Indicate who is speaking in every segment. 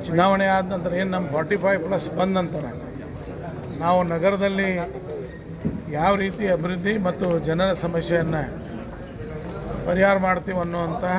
Speaker 1: ಚುನಾವಣೆ ಆದ ನಂತರ ಏನು ನಮ್ಮ ಫಾರ್ಟಿ ಫೈವ್ ಪ್ಲಸ್ ಬಂದ ನಂತರ ನಾವು ನಗರದಲ್ಲಿ ಯಾವ ರೀತಿ ಅಭಿವೃದ್ಧಿ ಮತ್ತು ಜನರ ಸಮಸ್ಯೆಯನ್ನು ಪರಿಹಾರ ಮಾಡ್ತೀವಿ ಅನ್ನುವಂತಹ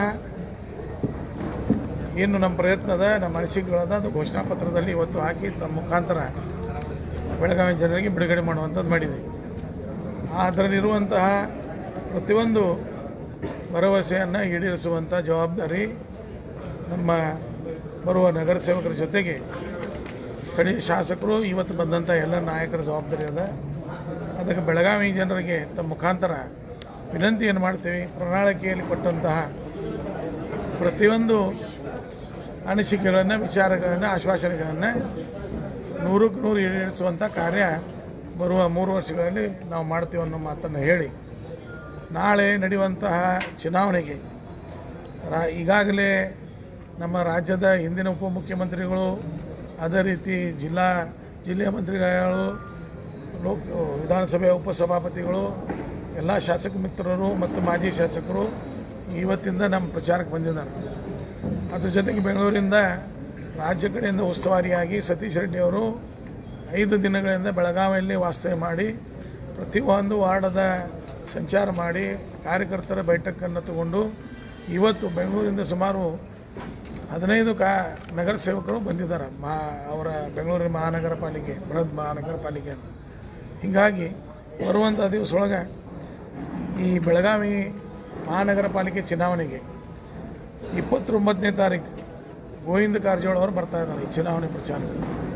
Speaker 1: ಏನು ನಮ್ಮ ಪ್ರಯತ್ನದ ನಮ್ಮ ಅನಿಸಿಕೆಗಳದ ಅದು ಘೋಷಣಾ ಪತ್ರದಲ್ಲಿ ಇವತ್ತು ಹಾಕಿ ತಮ್ಮ ಮುಖಾಂತರ ಬೆಳಗಾವಿ ಜನರಿಗೆ ಬಿಡುಗಡೆ ಮಾಡುವಂಥದ್ದು ಮಾಡಿದ್ದೀವಿ ಅದರಲ್ಲಿರುವಂತಹ ಪ್ರತಿಯೊಂದು ಭರವಸೆಯನ್ನು ಈಡೇರಿಸುವಂಥ ಜವಾಬ್ದಾರಿ ನಮ್ಮ ಬರುವ ನಗರ ಸೇವಕರ ಜೊತೆಗೆ ಸ್ಥಳೀಯ ಶಾಸಕರು ಇವತ್ತು ಬಂದಂಥ ಎಲ್ಲ ನಾಯಕರ ಜವಾಬ್ದಾರಿ ಅದ ಅದಕ್ಕೆ ಬೆಳಗಾವಿ ಜನರಿಗೆ ತಮ್ಮ ಮುಖಾಂತರ ವಿನಂತಿಯನ್ನು ಮಾಡ್ತೀವಿ ಪ್ರಣಾಳಿಕೆಯಲ್ಲಿ ಕೊಟ್ಟಂತಹ ಪ್ರತಿಯೊಂದು ಅನಿಸಿಕೆಗಳನ್ನು ವಿಚಾರಗಳನ್ನು ಆಶ್ವಾಸನೆಗಳನ್ನು ನೂರಕ್ಕೆ ನೂರು ಈಡೇರಿಸುವಂಥ ಕಾರ್ಯ ಬರುವ ಮೂರು ವರ್ಷಗಳಲ್ಲಿ ನಾವು ಮಾಡ್ತೀವಿ ಅನ್ನೋ ಮಾತನ್ನು ಹೇಳಿ ನಾಳೆ ನಡೆಯುವಂತಹ ಚುನಾವಣೆಗೆ ರಾ ಈಗಾಗಲೇ ನಮ್ಮ ರಾಜ್ಯದ ಹಿಂದಿನ ಉಪಮುಖ್ಯಮಂತ್ರಿಗಳು ಅದೇ ರೀತಿ ಜಿಲ್ಲಾ ಜಿಲ್ಲೆಯ ಮಂತ್ರಿಗಳು ಲೋಕ ವಿಧಾನಸಭೆಯ ಉಪಸಭಾಪತಿಗಳು ಎಲ್ಲ ಶಾಸಕ ಮಿತ್ರರು ಮತ್ತು ಮಾಜಿ ಶಾಸಕರು ಇವತ್ತಿಂದ ನಮ್ಮ ಪ್ರಚಾರಕ್ಕೆ ಬಂದಿದ್ದಾರೆ ಅದ್ರ ಜೊತೆಗೆ ಬೆಂಗಳೂರಿಂದ ರಾಜ್ಯ ಕಡೆಯಿಂದ ಉಸ್ತುವಾರಿಯಾಗಿ ಸತೀಶ್ ರೆಡ್ಡಿ ಅವರು ಐದು ದಿನಗಳಿಂದ ಬೆಳಗಾವಿಯಲ್ಲಿ ವಾಸ್ತವ್ಯ ಮಾಡಿ ಪ್ರತಿಯೊಂದು ವಾರ್ಡದ ಸಂಚಾರ ಮಾಡಿ ಕಾರ್ಯಕರ್ತರ ಬೈಠಕನ್ನು ತಗೊಂಡು ಇವತ್ತು ಬೆಂಗಳೂರಿಂದ ಸುಮಾರು ಹದಿನೈದು ಕಾ ನಗರ ಸೇವಕರು ಬಂದಿದ್ದಾರೆ ಮಹಾ ಅವರ ಬೆಂಗಳೂರಿನ ಮಹಾನಗರ ಪಾಲಿಕೆ ಬೃಹತ್ ಮಹಾನಗರ ಪಾಲಿಕೆಯನ್ನು ಹೀಗಾಗಿ ಬರುವಂಥ ದಿವಸದೊಳಗೆ ಈ ಬೆಳಗಾವಿ ಮಹಾನಗರ ಪಾಲಿಕೆ ಚುನಾವಣೆಗೆ ಇಪ್ಪತ್ತೊಂಬತ್ತನೇ ತಾರೀಕು ಗೋವಿಂದ ಕಾರಜೋಳ ಅವರು ಬರ್ತಾ ಇದ್ದಾರೆ ಈ ಚುನಾವಣೆ ಪ್ರಚಾರಕ್ಕೆ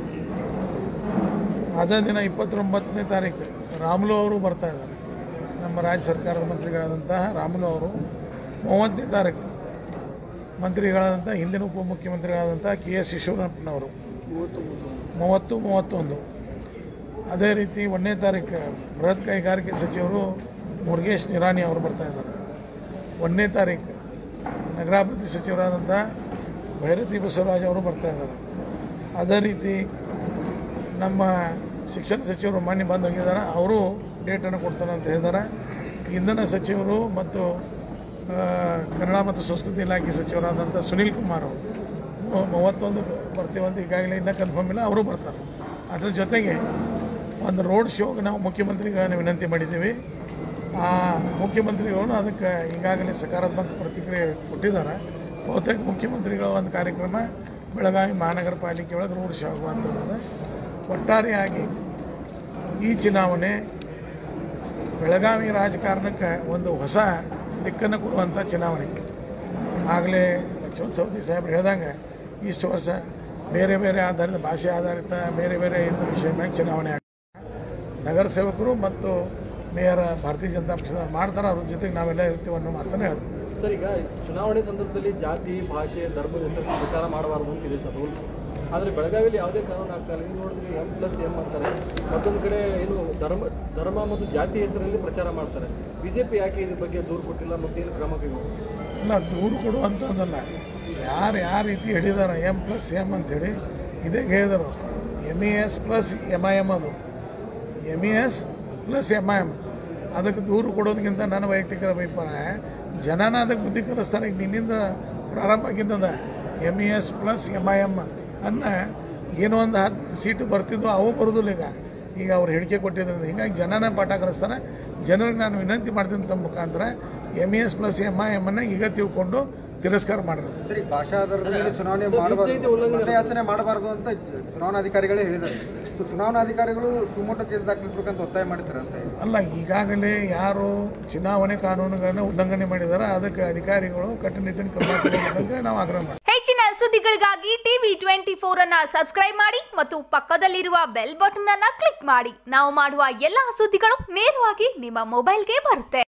Speaker 1: ಅದೇ ದಿನ ಇಪ್ಪತ್ತೊಂಬತ್ತನೇ ತಾರೀಕು ರಾಮುಲು ಅವರು ಬರ್ತಾ ಇದ್ದಾರೆ ನಮ್ಮ ರಾಜ್ಯ ಸರ್ಕಾರದ ಮಂತ್ರಿಗಳಾದಂತಹ ರಾಮುಲು ಅವರು ಮೂವತ್ತನೇ ತಾರೀಕು ಮಂತ್ರಿಗಳಾದಂಥ ಹಿಂದಿನ ಉಪಮುಖ್ಯಮಂತ್ರಿಗಳಾದಂಥ ಕೆ ಎಸ್ ಈಶ್ವರಪ್ಪನವರು ಮೂವತ್ತು ಮೂವತ್ತೊಂದು ಅದೇ ರೀತಿ ಒಂದನೇ ತಾರೀಕು ಬೃಹತ್ ಕೈಗಾರಿಕೆ ಸಚಿವರು ಮುರುಗೇಶ್ ನಿರಾಣಿ ಅವರು ಬರ್ತಾ ಇದ್ದಾರೆ ಒಂದನೇ ತಾರೀಕು ನಗರಾಭಿವೃದ್ಧಿ ಸಚಿವರಾದಂಥ ಭೈರತಿ ಬಸವರಾಜ್ ಅವರು ಬರ್ತಾ ಇದ್ದಾರೆ ಅದೇ ರೀತಿ ನಮ್ಮ ಶಿಕ್ಷಣ ಸಚಿವರು ಮಾನ್ಯ ಬಂದು ಹೋಗಿದ್ದಾರೆ ಅವರು ಡೇಟನ್ನು ಕೊಡ್ತಾರೆ ಅಂತ ಹೇಳಿದ್ದಾರೆ ಇಂಧನ ಸಚಿವರು ಮತ್ತು ಆ, ಕನ್ನಡ ಮತ್ತು ಸಂಸ್ಕೃತಿ ಇಲಾಖೆ ಸಚಿವರಾದಂಥ ಸುನೀಲ್ ಕುಮಾರ್ ಅವರು ಮೂ- ಮೂವತ್ತೊಂದು ಬರ್ತೀವಂತ ಈಗಾಗಲೇ ಇನ್ನೂ ಕನ್ಫರ್ಮ್ ಇಲ್ಲ ಅವರು ಬರ್ತಾರೆ ಅದ್ರ ಜೊತೆಗೆ ಒಂದು ರೋಡ್ ಶೋಗೆ ನಾವು ಮುಖ್ಯಮಂತ್ರಿಗಳನ್ನ ವಿನಂತಿ ಮಾಡಿದ್ದೀವಿ ಆ ಮುಖ್ಯಮಂತ್ರಿಗಳು ಅದಕ್ಕೆ ಈಗಾಗಲೇ ಸಕಾರಾತ್ಮಕ ಪ್ರತಿಕ್ರಿಯೆ ಕೊಟ್ಟಿದ್ದಾರೆ ಬಹುತೇಕ ಮುಖ್ಯಮಂತ್ರಿಗಳ ಒಂದು ಕಾರ್ಯಕ್ರಮ ಬೆಳಗಾವಿ ಮಹಾನಗರ ಪಾಲಿಕೆ ಒಳಗೆ ರೋಡ್ ಶೋ ಆಗುವಂಥದ್ದು ಒಟ್ಟಾರೆಯಾಗಿ ಈ ಚುನಾವಣೆ ಬೆಳಗಾವಿ ರಾಜಕಾರಣಕ್ಕೆ ಒಂದು ಹೊಸ ದಿಕ್ಕನ್ನು ಕೊಡುವಂಥ ಚುನಾವಣೆ ಆಗಲೇ ಲಕ್ಷ್ಮಣ ಸವದಿ ಸಾಹೇಬ್ರು ಹೇಳ್ದಂಗೆ ಇಷ್ಟು ವರ್ಷ ಬೇರೆ ಬೇರೆ ಆಧಾರಿತ ಭಾಷೆ ಆಧಾರಿತ ಬೇರೆ ಬೇರೆ ಇದು ವಿಷಯ ಮ್ಯಾಗ ಚುನಾವಣೆ ಆಗ ನಗರ ಸೇವಕರು ಮತ್ತು ಮೇಯರ್ ಭಾರತೀಯ ಜನತಾ ಪಕ್ಷದವ್ರು ಮಾಡ್ತಾರೆ ಅವ್ರ ಜೊತೆಗೆ ನಾವೆಲ್ಲ ಇರ್ತೀವಿ ಅನ್ನೋ ಮಾತನ್ನು ಹೇಳ್ತೀವಿ
Speaker 2: ಸರ್ ಈಗ ಚುನಾವಣೆ ಸಂದರ್ಭದಲ್ಲಿ ಜಾತಿ ಭಾಷೆ ಧರ್ಮದ ಹೆಸರು ಪ್ರಚಾರ ಮಾಡಬಾರ್ದು ಅಂತಿದೆ ಸರ್ ರೂಲ್ ಆದರೆ ಬೆಳಗಾವಿಯಲ್ಲಿ ಯಾವುದೇ ಕಾನೂನು ಆಗ್ತಾ ಇಲ್ಲ ನೀವು ನೋಡಿದ್ರೆ ಎಂ ಪ್ಲಸ್ ಎಂ ಅಂತಾರೆ ಮತ್ತೊಂದು ಕಡೆ ಏನು ಧರ್ಮ ಧರ್ಮ ಮತ್ತು ಜಾತಿ ಹೆಸರಲ್ಲಿ ಪ್ರಚಾರ ಮಾಡ್ತಾರೆ ಬಿಜೆಪಿ ಯಾಕೆ ಇದ್ರ ಬಗ್ಗೆ ದೂರು ಕೊಟ್ಟಿಲ್ಲ ಮತ್ತು ಏನು ಕ್ರಮ ಕೈಗೊಂಡು
Speaker 1: ಇಲ್ಲ ದೂರು ಕೊಡುವಂಥದ್ದಲ್ಲ ಯಾರು ಯಾವ ರೀತಿ ಹಿಡಿದಾರ ಎಮ್ ಪ್ಲಸ್ ಎಮ್ ಅಂಥೇಳಿ ಇದೇ ಹೇಳಿದರು M E S plus M I M ಅದು M E S plus M I M ಅದಕ್ಕೆ ದೂರು ಕೊಡೋದಕ್ಕಿಂತ ನನ್ನ ವೈಯಕ್ತಿಕ ಅಭಿಪ್ರಾಯ ಜನನ ಅದಕ್ಕೆ ಬುದ್ಧಿ ಕಲಿಸ್ತಾರೆ ಈಗ ನಿನ್ನಿಂದ ಪ್ರಾರಂಭ ಆಗಿದ್ದದ M E S plus M I M ಅನ್ನ ಏನೋ ಒಂದು ಹತ್ತು ಸೀಟು ಬರ್ತಿದ್ವು ಅವು ಬರೋದಿಲ್ಲ ಈಗ ಈಗ ಅವ್ರು ಹೇಳಿಕೆ ಕೊಟ್ಟಿದ್ರಿಂದ ಹೀಗಾಗಿ ಜನನ ಪಾಠ ಕಲಿಸ್ತಾರೆ ಜನರಿಗೆ ನಾನು ವಿನಂತಿ ಮಾಡ್ತೀನಿ ತಮ್ಮ ಮುಖಾಂತರ M E S plus M I M ಅನ್ನ ಈಗ ತಿಳ್ಕೊಂಡು ತಿರಸ್ಕಾರ ಮಾಡಿರೋದು
Speaker 3: ಸರಿ ಭಾಷಾ ಆಧಾರದ ಮೇಲೆ ಚುನಾವಣೆ ಮಾಡಬಾರ್ದು ಮತಯಾಚನೆ ಮಾಡಬಾರ್ದು ಅಂತ ಚುನಾವಣಾಧಿಕಾರಿಗಳೇ ಹೇಳಿದ್ದಾರೆ ಸೊ ಚುನಾವಣಾಧಿಕಾರಿಗಳು ಸುಮೋಟೋ ಕೇಸ್ ದಾಖಲಿಸಬೇಕಂತ ಒತ್ತಾಯ ಮಾಡ್ತಾರೆ ಅಂತ
Speaker 1: ಅಲ್ಲ ಈಗಾಗಲೇ ಯಾರು ಚುನಾವಣೆ ಕಾನೂನುಗಳನ್ನು ಉಲ್ಲಂಘನೆ ಮಾಡಿದಾರೆ ಅದಕ್ಕೆ ಅಧಿಕಾರಿಗಳು ಕಟ್ಟುನಿಟ್ಟಿನ ಕ್ರಮ ತಗೋಬೇಕಂತ ನಾವು ಆಗ್ರಹ ಮಾಡ್ತೀವಿ
Speaker 4: ಹೆಚ್ಚಿನ ಸುದ್ದಿಗಳಿಗಾಗಿ ಟಿವಿ ಟ್ವೆಂಟಿ ಫೋರ್ ಅನ್ನ ಸಬ್ಸ್ಕ್ರೈಬ್ ಮಾಡಿ ಮತ್ತು ಪಕ್ಕದಲ್ಲಿರುವ ಬೆಲ್ ಬಟನ್ ಅನ್ನ ಕ್ಲಿಕ್ ಮಾಡಿ ನಾವು ಮಾಡುವ ಎಲ್ಲಾ ಸುದ್ದಿಗಳು ನೇರವಾಗಿ ನಿಮ್ಮ ಮೊಬೈಲ್ಗೆ ಬರುತ್ತೆ